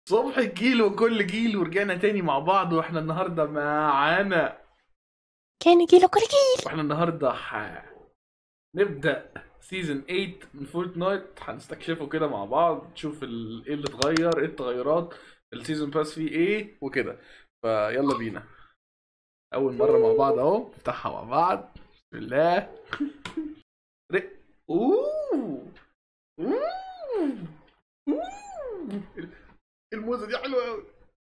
صبح الجيل وكل جيل ورجعنا تاني مع بعض واحنا النهارده معانا كان يجيله كل جيل واحنا النهارده ح... نبدا سيزون 8 من فورتنايت هنستكشفه كده مع بعض نشوف ال... ايه اللي اتغير ايه التغيرات السيزون باس فيه ايه وكده فيلا بينا اول مره مع بعض اهو نفتحها مع بعض بسم الله رق اوه اوه اوه الموزه دي حلوه قوي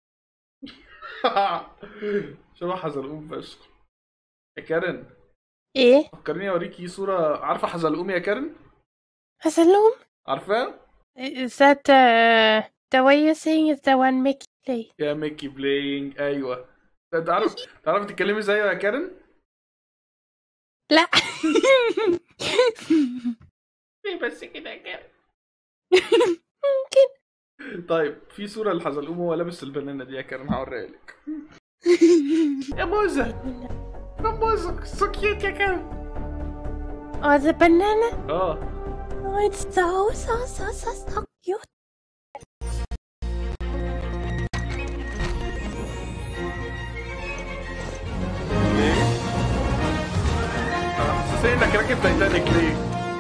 شبه حزلقوم فشخ يا كارن ايه فكرني اوريكي صوره عارفه حزلقوم يا كارن حسلوم عارفاه is that uh, the way you're saying is the one Mickey play يا ميكي بلاينج ايوه ده تعرف تعرف تتكلمي زيه يا كارن لا ليه بس كده يا كارن ممكن طيب في صوره لحزلقوم وهو لابس البنانه دي يا كارن هوريها لك يا موزه يا موزه سو كيوت يا كارن oh the banana اه oh it's so so so so so cute ليه؟ انا حاسس انك راكب تايتانيك ليه؟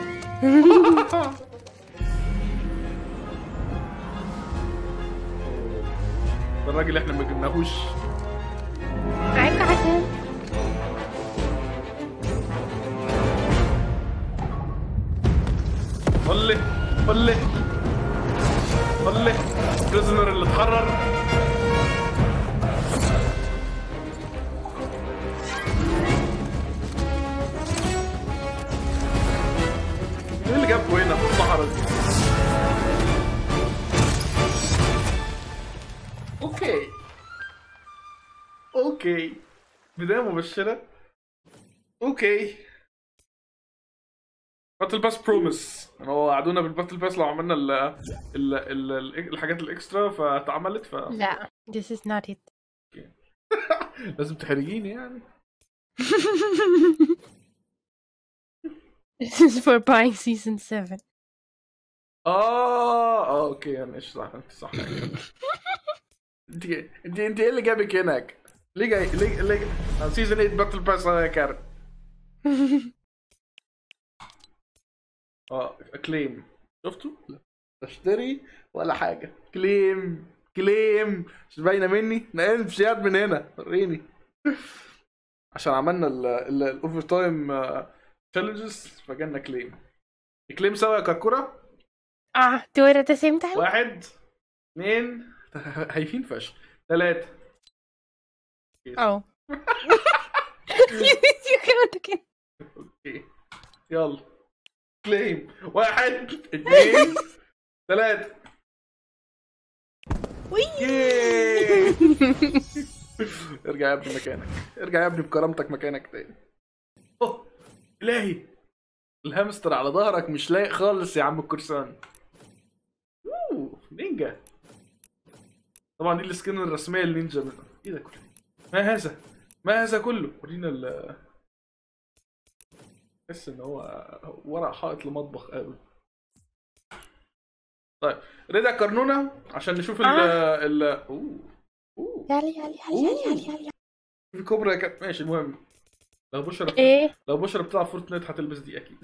ده الراجل اللي احنا ما جبناهوش معاك عشان قولي قولي قولي بريزنر اللي اتحرر ايه اللي جابكوا هنا في الصحراء دي؟ اوكي اوكي بداية مبشرة اوكي باتل باس بروميس هو وعدونا بالباتل باس لو عملنا ال ال ال ال الحاجات الاكسترا فاتعملت ف لا this is not it لازم تحرجيني يعني this is for buying season 7 اه اه اوكي يعني ايش صح انت صح انت انت انت ايه اللي جابك هناك؟ ليه جاي ليه ليه سيزون 8 باتل باس يا كارن اه كليم شفتوا؟ لا اشتري ولا حاجه كليم كليم مش باينه مني نقلب يد من هنا وريني عشان عملنا الاوفر تايم تشالنجز فجالنا كليم كليم سوا يا كركره ah do it at the same time واحد اثنين هايفين فشخ ثلاثة oh you can't again اوكي يلا كليم واحد اثنين ثلاثة ياي. ارجع يا ابني مكانك ارجع يا ابني بكرامتك مكانك تاني اوه الهي الهامستر على ظهرك مش لايق خالص يا عم الكرسان اوه نينجا طبعا دي السكين الرسميه للنينجا من... ايه ده كله ما هذا ما هذا كله ورينا ال تحس ان هو ورق حائط لمطبخ قوي طيب رضا كرنونه عشان نشوف ال آه. ال اوه اوه يالي يالي يالي يالي يالي يالي في كوبرا كانت ماشي المهم لو بشرى ايه لو بشرى بتلعب فورتنايت هتلبس دي اكيد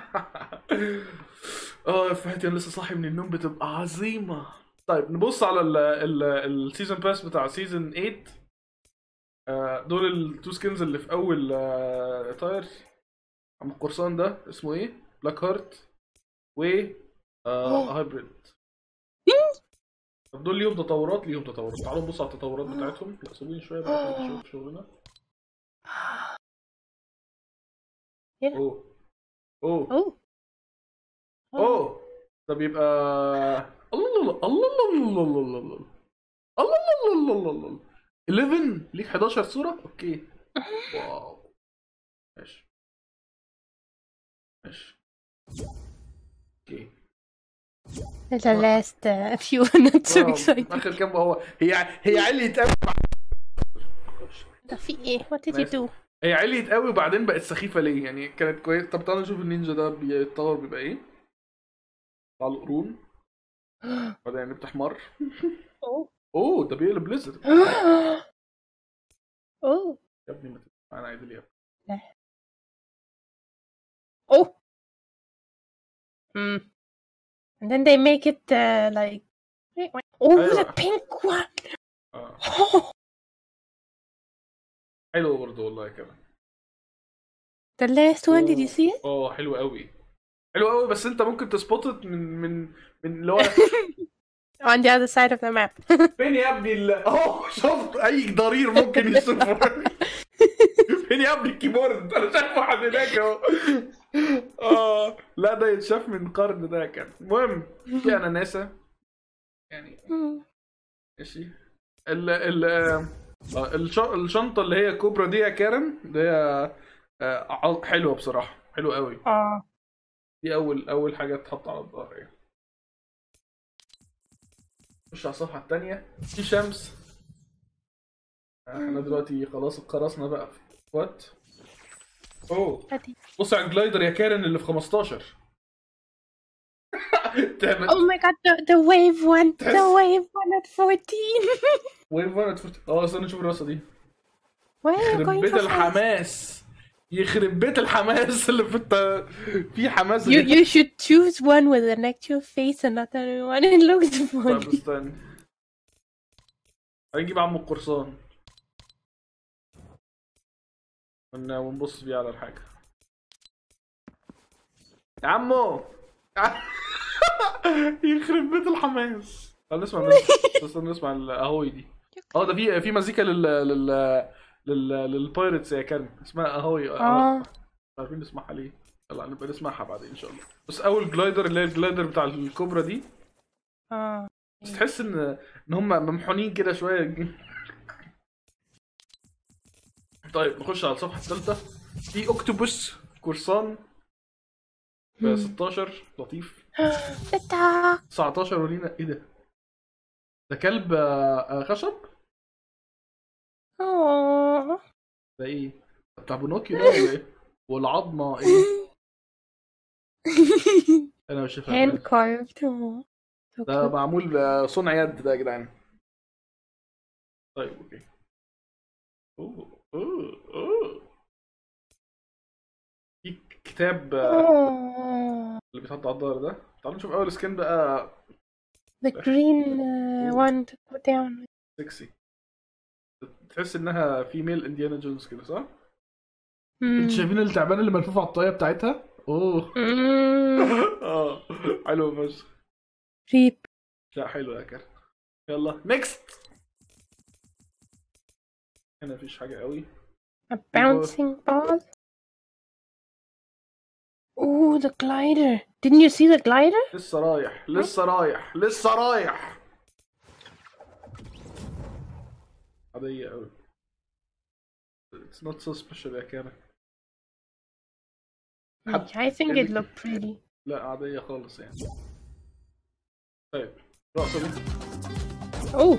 اه فهد انا لسه صاحي من النوم بتبقى عظيمه طيب نبص على ال ال السيزون باس بتاع سيزون 8 آه، دول التو سكنز اللي في اول آه، تاير عم القرصان ده اسمه ايه بلاك هارت و آه، هايبريد طب دول ليهم تطورات ليهم تطورات تعالوا نبص على التطورات بتاعتهم لا سيبوني شويه بقى نشوف شغلنا هنا. اوه اوه اوه اوه طب يبقى الله الله الله الله الله الله الله الله الله الله الله الله الله 11 ليك 11 صورة اوكي واو ماشي ماشي اوكي the last uh, few not so واو، exciting اخر كام هو هي هي عليت قوي ده في ايه what did you ماشي. do هي عليت قوي وبعدين بقت سخيفة ليه يعني كانت كويس طب تعالوا نشوف النينجا ده بيتطور بيبقى ايه على القرون بعدين نفتح مر اوه اوه ده بيقلب ليزر اوه يا ابني ما تبقى معانا عادل يا ابني Oh. Hmm. And then they make it uh, like. Wait, wait. Oh, the أيوة. pink one. اه Oh, حلو برضه والله كمان the last one. Did you أوه. see it? اه حلو قوي حلو قوي بس انت ممكن تسبوت من من من اللي هو On the other side of the map. فين يا ابني ال- اهو شفت اي ضرير ممكن يشوفه فين يا ابني الكيبورد انا شايف واحد هناك اهو اه لا ده يتشاف من قرن ده كان المهم في اناناسه يعني Hmm. ماشي ال ال آه، الش- الشنطه اللي هي كوبرا دي يا كارم اللي هي آه، ع- حلوه بصراحه حلوه قوي Oh. دي اول اول حاجه تتحط على الظهر يعني نخش على الصفحه الثانيه في شمس احنا دلوقتي خلاص اتقرصنا بقى وات اوه Daddy. بص على الجلايدر يا كارن اللي في 15 تعمل Oh my god, the, the wave one. The Yes. wave one at 14. وين فانا تفوت اه استنى نشوف الرقصه دي Why are you يخرب going بيت for fast? الحماس يخرب بيت الحماس اللي في الت... في حماس You, you should choose one with an actual face and not one it looks طيب funny. استنى هنجيب عم القرصان ون- ونبص بيه على الحاجة يا عمو يخرب بيت الحماس تعال نسمع مزيكا استنى نسمع الاهوي دي اه ده في في مزيكا لل لل لل للبايرتس يا كرم اسمها اهوي اه عارفين نسمعها ليه يلا نبقى نسمعها بعدين ان شاء الله بس اول جلايدر اللي هي الجلايدر بتاع الكوبرا دي اه بس تحس ان ان هم ممحونين كده شويه طيب نخش على الصفحه الثالثه في اوكتوبوس قرصان ب 16 لطيف تتا 19 ولينا ايه ده؟ ده كلب آه، آه، خشب؟ اوه ده ايه؟ بتاع بونوكيو ده ولا ايه؟ والعظمه ايه؟ انا مش hand فاهم carved oh. so ده cute. معمول آه، صنع يد ده يا جدعان طيب اوكي اوه اوه اوه في كتاب آه، Oh, اللي بيتحط على الظهر ده تعالوا نشوف اول سكين بقى the green uh, one to put down. سكسي تحس انها فيميل انديانا جونز كده صح؟ Mm. انتوا شايفين التعبان اللي ملفوف على الطاقية بتاعتها؟ اوه Mm. اه حلو فشخ Creep. لا حلو يا كرم يلا نيكست هنا مفيش حاجة قوي A bouncing ball. Oh, the glider. Didn't you see the glider? لسه رايح لسه رايح لسه رايح عادية قوي It's not so special يا كرم حب- I think it looked pretty. لا عادية خالص يعني طيب الرقصة دي Oh.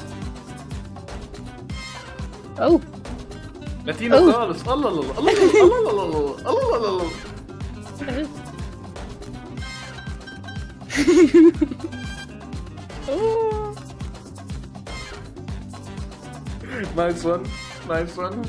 Oh. لاتينا أوه. خالص الله الله الله الله الله الله الله الله الله oh. نايس وان نايس وان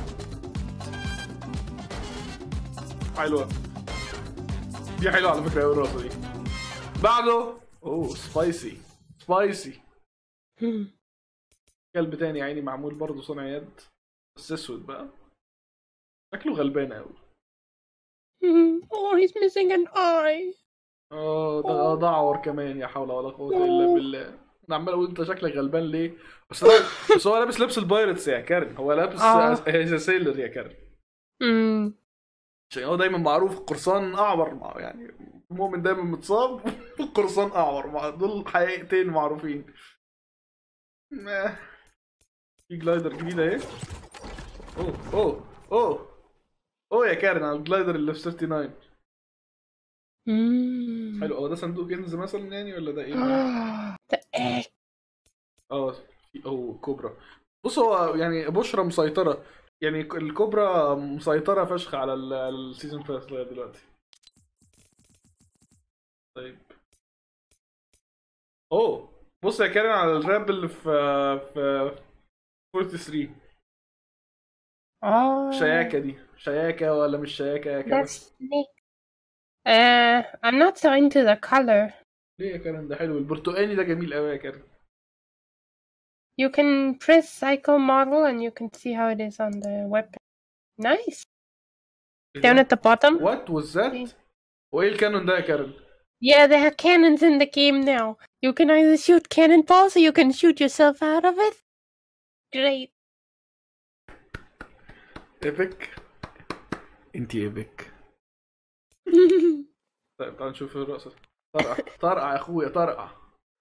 حلوة دي حلوة على فكرة أوي الرقصة دي بعده اوه سبايسي سبايسي Hmm. كلب تاني يا عيني معمول برضه صنع يد بس اسود بقى شكله غلبان قوي Hmm. Oh, he's missing an eye. اه ده ده اعور كمان يا حول ولا قوة الا بالله انا عمال اقول انت شكلك غلبان ليه بس هو بس هو لابس لبس البايرتس يا كارن هو لابس آه. هيز سيلر يا كارن Hmm. عشان هو دايما معروف قرصان اعور مع يعني المؤمن دايما متصاب قرصان اعور مع دول حقيقتين معروفين ما. في جلايدر جديد اهي اوه اوه اوه اوه يا كارن على الجلايدر اللي في 39 Hmm. حلو هو ده صندوق كنز مثلا يعني ولا ده ايه؟ the egg. اه في اوه كوبرا بص هو يعني بشرى مسيطرة يعني الكوبرا مسيطرة فشخ على ال- السيزون باس لغاية دلوقتي طيب اوه بص يا كارين على الراب اللي في في 43 Oh. شياكه دي شياكه ولا مش شياكه يا كارين That's snake. Uh, I'm not so into the color. ليه يا كارين ده حلو البرتقاني ده جميل قوي يا كارين You can press cycle model and you can see how it is on the weapon. Nice. Down at the bottom. وات واز ذات وايه الكانون ده يا كارين Yeah, there are cannons in the game now. You can either shoot cannonballs or you can shoot yourself out of it. Great. ايبك انت ايبك طيب تعال نشوف الرقصه طرقع طرقع يا اخويا طرقع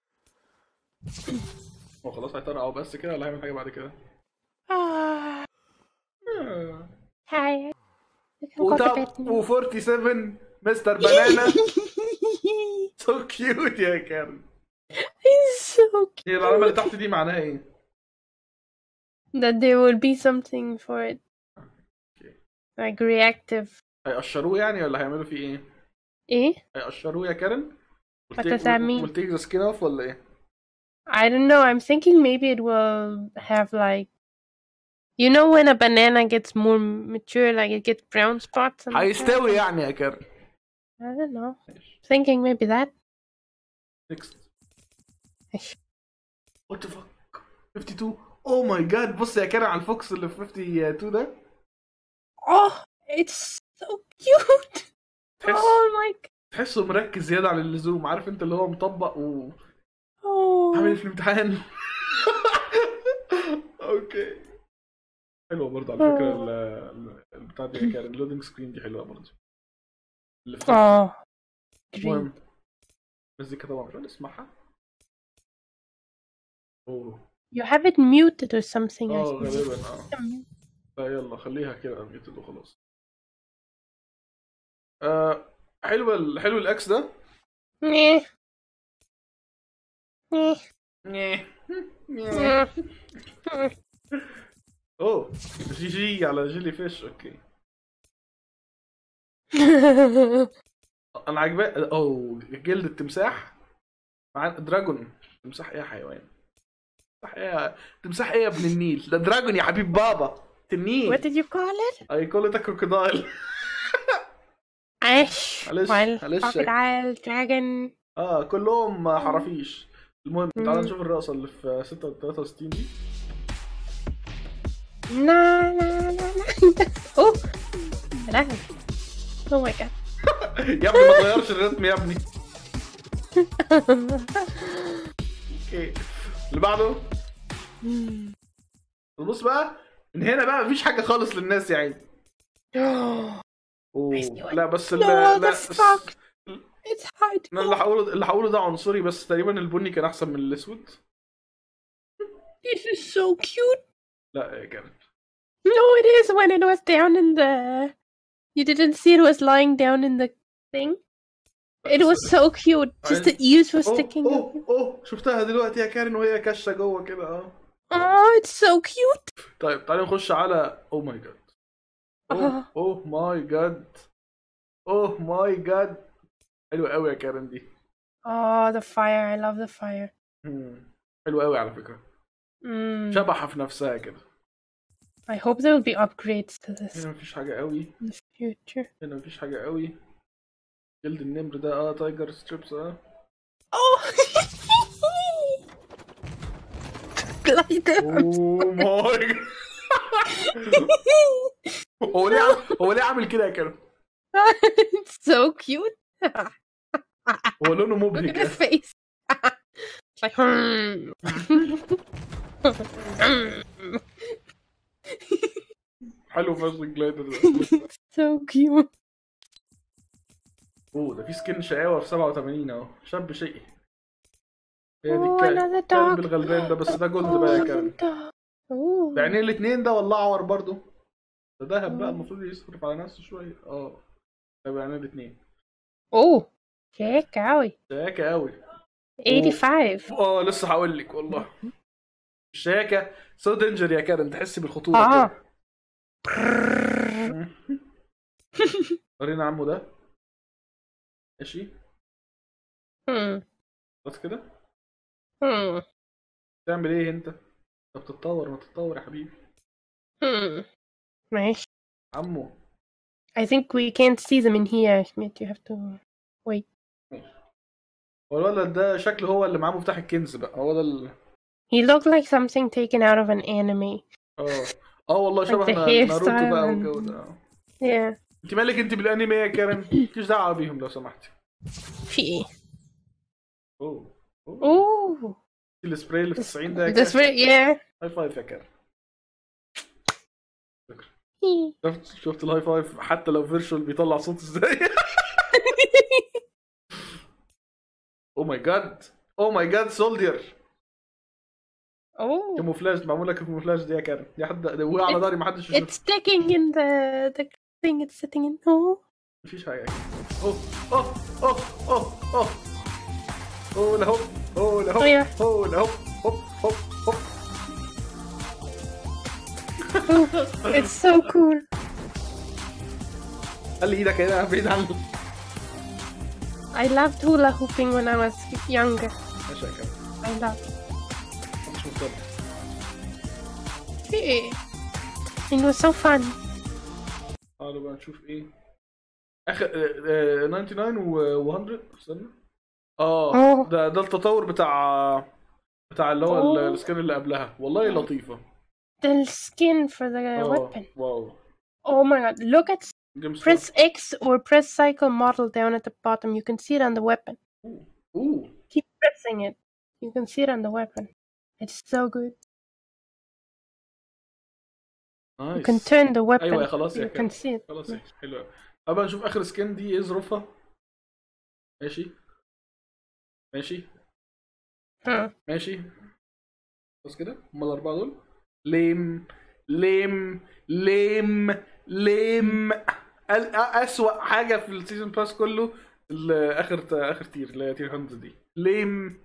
هو خلاص هيطرقع وبس كده ولا هيعمل حاجه بعد كده Ah, آه. hi. You can go to وطب bed now. و47 مستر بنانا سو كيوت يا كارن It's so cute. هي العلامه اللي تحت دي معناها ايه؟ That there will be something for it. Okay. Like reactive. هيقشروه يعني ولا هيعملوا فيه ايه؟ Eh? هيقشروه يا كارن؟ What does that mean? will take the skin off ولا ايه؟ I don't know. I'm thinking maybe it will have like. You know when a banana gets more mature, like it gets brown spots. on the هيستوي يعني يا كارن I don't know. Thinking maybe that. next إيش؟ what the fuck 52 اوه ماي جاد بص يا كارن على الفوكس اللي في 52 ده Oh, it's so cute. تحس Oh my. g- تحسه مركز زياده عن اللزوم عارف انت اللي هو مطبق وعامل Oh. ايه في الامتحان اوكي حلوه برضه على فكره ال- ال- البتاع دي يا كارن اللودنج سكرين دي حلوه برضه اللي في Oh. Dream. المهم مزيكا طبعا مش هنسمعها اوه You have it muted or something. I اه think. غالبا اه فيلا خليها كده ميوتد وخلاص آه حلو ال... حلو الاكس ده Meh. Meh. نيه. Meh. اوه جي جي على جيلي فيش اوكي انا عجباني اوه جلد التمساح مع دراجون تمساح ايه يا حيوان تمساح ايه يا- تمساح ايه يا ابن النيل ده دراجون يا حبيب بابا تنين what did you call it? اي كول ات كروكودايل Ash. معلش- Well, معلش. crocodile, dragon. اه كلهم حرافيش المهم مم. تعال نشوف الرقصه اللي في 63 دي Na na na na. oh. لا. Oh my god. يا ابني ما تغيرش الريتم يا ابني اوكي اللي بعده بص بقى من هنا بقى مفيش حاجه خالص للناس يا عيني أوه. I knew it. لا بس ال- No, لا the بس- fuck. It's hard. أنا اللي هقوله اللي هقوله ده عنصري بس تقريبا البني كان احسن من الاسود This is so cute. لا يا كان No, it is when it was down in the. You didn't see it was lying down in the thing. It was so cute. Just the ears were اوه sticking out. اوه اوه شفتها دلوقتي يا كارين وهي كشه جوه كده اه Oh, it's so cute. طيب تعالي نخش على اوه ماي جاد آه. اوه ماي جاد اوه ماي جاد حلوه قوي يا كارين دي Oh, the fire. I love the fire. مم. حلوه قوي على فكره Mm. شبحه في نفسها كده I hope there will be upgrades to this هنا مفيش حاجه قوي in the future. هنا مفيش حاجه قوي جلد النمر ده اه تايجر ستريبس اه Oh! Glider. اوه ماي جاد هو ليه عم- هو ليه عامل كده يا كارين it's so cute. هو لونه Look مبهج at his face. it's like. hmm. حلو فشخ الجلايدر ده so cute. اوه ده في سكين شقاوة في 87 اهو شاب شقي هي دي Oh, الكا- another الكلب dog. الغلبان ده بس ده جولد بقى يا كلب Oh. بعينيه الاتنين ده ولا اعور برضه ده دهب بقى المفروض يصرف على نفسه شوية اه ده بعينيه الاتنين Oh. Check out. شياكة قوي 85. اه لسه هقول لك والله الشياكة سو دينجر يا كارن تحسي بالخطورة آه. كده ورينا عمو ده ماشي Hmm. بس كده Hmm. تعمل ايه انت؟ انت بتتطور ما تتطور يا حبيبي Hmm. Nice. عمو I think we can't see them in here, Schmidt. You have to wait. هو الولد ده شكله هو اللي معاه مفتاح الكنز بقى هو ده ال... He looked like something taken out of an anime. اه اه والله Like شبه the نا- hairstyle ناروتو بقى and- والجو ده آه. Yeah. انت مالك انت بالانمي يا كارن مالكيش دعوه بيهم لو سمحتي Fee. اوه اوه Ooh. السبراي اللي في 90 ده يا This كارن way, yeah. هاي فايف يا كارن Fee. شفت شفت الهاي فايف حتى لو فيرشوال بيطلع صوت ازاي او ماي جاد او ماي جاد سولدير Oh. كاموفلاج معموله كاموفلاج دي يا كارن دي حد ده وقع على ظهري ما حدش يشوف It's sticking in the the thing it's sitting in. Oh. مفيش حاجه اوه اوه اوه اوه اوه اوه لا هوب اوه لا هوب Oh, yeah. اوه لا هوب هوب هوب هوب Ooh. It's so cool. خلي ايدك هنا بعيد عني I loved hula hooping when I was younger. ماشي يا كارن I loved. مش مضطر Fee. It was so fun. تعالوا بقى نشوف ايه اخر آه، آه، 99 و 100 استنى اه أوه. ده ده التطور بتاع بتاع اللي هو ال- أوه. السكان اللي قبلها والله لطيفه The skin for the اه weapon. واو Oh my god. Look at جيم press X or press cycle model down at the bottom. You can see it on the weapon. اوه Keep pressing it. You can see it on the weapon. It's so good. You can نايس turn the weapon. ايوه خلاص يا You كده can see it. خلاص يا حلو قوي ابقى نشوف اخر سكين دي ايه ظروفها ماشي ماشي Huh. ماشي بس كده هما الاربعه دول ليم ليم ليم ليم ال- اسوأ حاجه في السيزون باس كله ال- اخر اخر تير اللي هي تير 100 دي ليم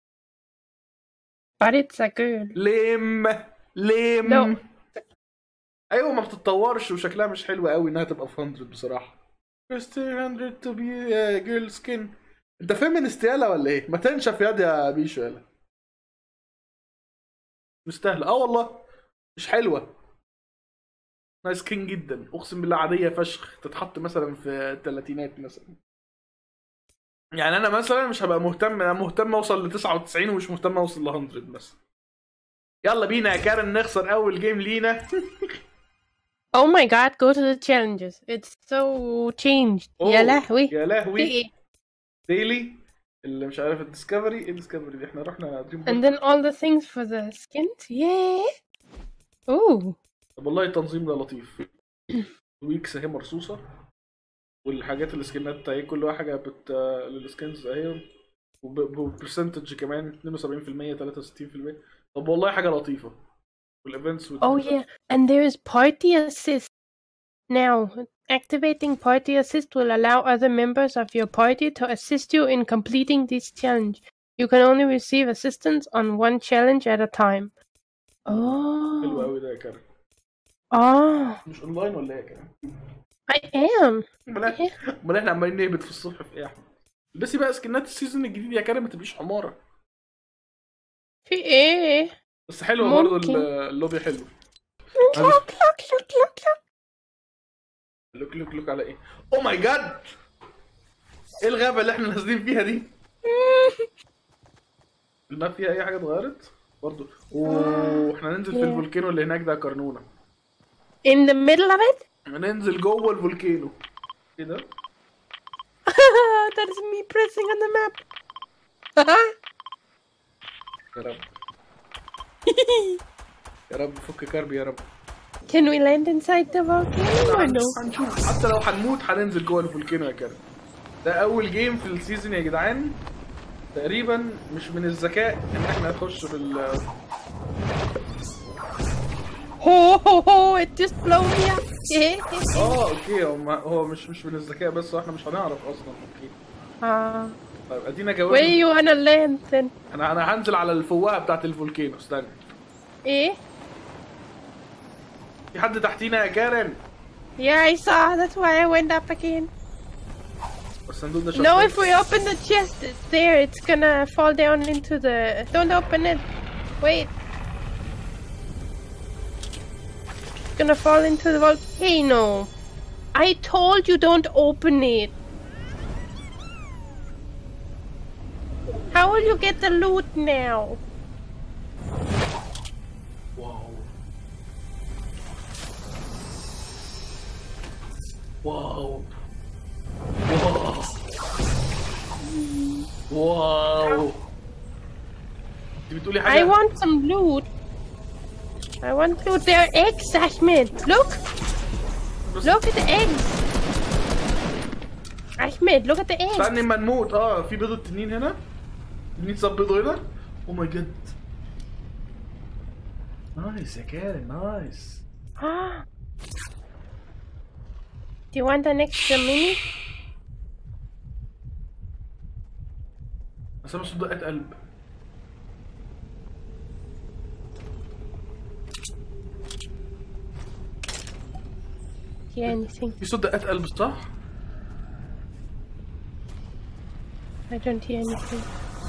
But it's a girl. ليم ليم No. ايوه ما بتتطورش وشكلها مش حلو قوي انها تبقى في 100 بصراحه Press 100 to be a girl skin انت فيمينست يالا ولا ايه؟ ما تنشف ياد يا بيشو يالا مستاهله اه والله مش حلوه نايس سكين جدا اقسم بالله عاديه فشخ تتحط مثلا في الثلاثينات مثلا يعني انا مثلا مش هبقى مهتم انا مهتم اوصل ل 99 ومش مهتم اوصل ل 100 بس يلا بينا يا كارن نخسر اول جيم لينا Oh my god, go to the challenges. It's so changed. يا أوه، لهوي. يا لهوي إيه. ديلي اللي مش عارف الديسكفري ايه الديسكفري دي احنا رحنا دريم And then all the things for the skins. Yeah. Ooh. طب والله التنظيم ده لطيف ويكس اهي مرصوصه والحاجات السكنات اهي كل واحده بت للسكنز اهي وبرسنتج كمان 72% 63% طب والله حاجه لطيفه والايفنتس Oh yeah. And there is party assist. Now, activating party assist will allow other members of your party to assist you in completing this challenge. You can only receive assistance on one challenge at a time. حلو Oh. قوي ده يا كارن Oh. مش اونلاين ولا ايه يا كارن؟ I am. امال إحنا- امال احنا عمالين نهبط في الصبح في ايه يا احمد؟ البسي بقى سكنات السيزون الجديد يا كارن ما تبقيش حماره في ايه؟ بس حلوه برضه ممكن. اللوبي حلو لوك لوك لوك لوك لوك. لوك لوك لوك على ايه؟ او ماي جاد ايه الغابه اللي احنا نازلين فيها دي؟ الماب فيها اي حاجه اتغيرت؟ برضه اوه احنا ننزل في Yeah. الفولكانو اللي هناك ده يا كرنونه In the middle of it? هننزل جوه الفولكانو ايه ده؟ that is me pressing on the map. يا رب يا رب فك كربي يا رب Can we land inside the volcano or no? هنشوف حتى لو هنموت هننزل جوه الفولكانو يا كرم ده اول جيم في السيزون يا جدعان تقريبا مش من الذكاء ان احنا نخش في ال Ho ho ho! It just blew me up. اه اوكي هو ما- هو مش مش من الذكاء بس احنا مش هنعرف اصلا اوكي uh, طيب ادينا where جاوبنا you wanna land then? انا انا هنزل على الفوهه بتاعت الفولكانو استنى Eh? في حد تحتينا يا كارن Yeah, I saw. That's why I went up again. الصندوق ده No, شفاف if we open the chest there, it's gonna fall down into the. Don't open it. Wait. It's gonna fall into the volcano. I told you don't open it. How will you get the loot now? واو واو واو واو انت بتقولي I حاجة؟ want some loot. I want loot. There are eggs, Ahmed. Look. بس Look at the eggs. Ahmed, look at the eggs. استني اما نموت اه في بيضة تنين هنا تنين صاب بيضة هنا او ماي جاد نايس يا كارم نايس Ah. Do you want an extra mini? بس انا صوت دقات قلب Yeah, anything. في صوت دقات قلب صح؟ I don't hear anything.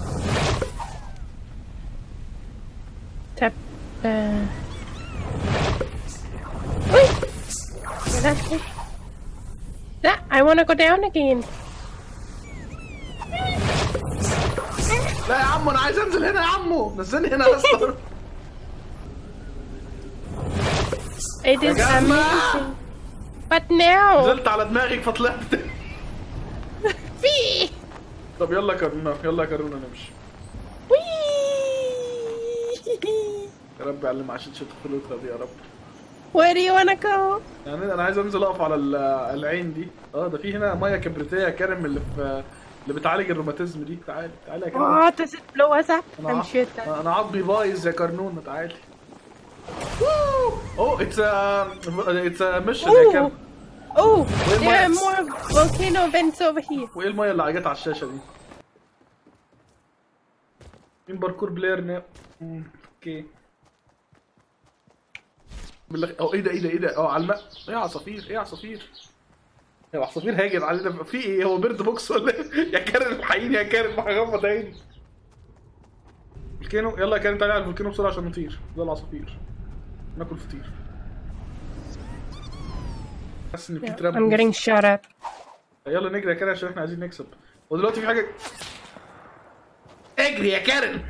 Tap. Uh. Wait! Yeah, that's it. That, I wanna go down again. لا يا عمو انا عايز انزل هنا يا عمو نزلني هنا يا اسطى It is جماعة. amazing. But now. نزلت على دماغك فطلعت Whee! طب يلا يا كارونا يلا يا كارونا نمشي Whee! يا رب علم عشان شت خلوتها دي يا رب Where do you wanna go? يعني انا عايز انزل اقف على ال- العين دي اه ده في هنا ميه كبريتيه يا كارم اللي في اللي بتعالج الروماتيزم دي تعالي تعالي يا كارم Oh, does it blow us up? انا I'm sure that. انا عضمي بايظ يا كرنونه تعالي اوه اتس اتس ميشن يا Ooh! كارم Oh! Where There are my- more volcano vents over here. وايه الميه اللي جت على الشاشه دي مين باركور بلاير نا مم، اوكي بالله اه ايه ده ايه ده ايه ده اه على الماء ايه يا عصافير ايه يا عصافير يا عصافير هاجر علينا في ايه هو بيرد بوكس ولا ايه يا كارم الحقيني يا كارم هغمض عيني فولكانو يلا يا كارم تعالى على الفولكانو بسرعه عشان نطير زي العصافير ناكل فطير حاسس ان في Yeah, تراب I'm getting shot at. يلا نجري يا كارن عشان احنا عايزين نكسب ودلوقتي في حاجه اجري يا كارن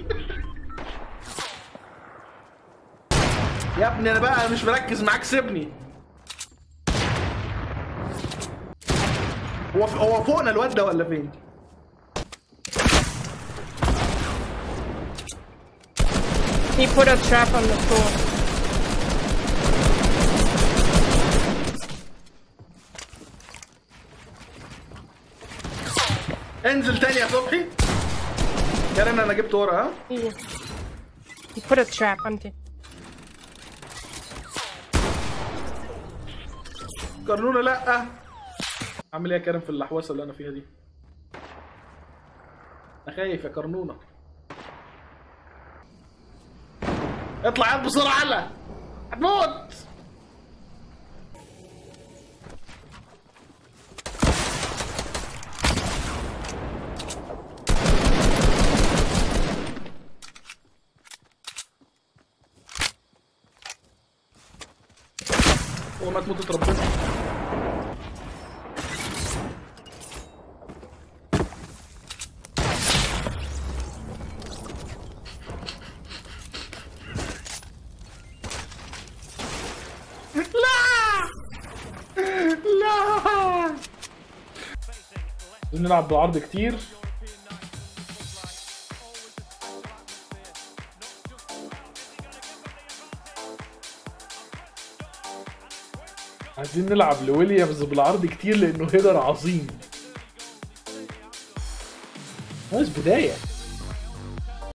يا ابني انا بقى مش مركز معاك سيبني هو هو فوقنا الواد ده ولا فين؟ He put a trap on the floor. انزل تاني يا صبحي كارن انا جبت ورا ها He, he put a trap on it. كرنونه لا عامل ايه يا كارن في اللحوسه اللي انا فيها دي انا خايف يا كرنونه اطلع يلا بسرعه يلا هتموت هو ما تموت ربنا لا لا عايزين نلعب بعرض كتير عايزين نلعب لويليامز بالعرض كتير لانه هيدر عظيم نايس بدايه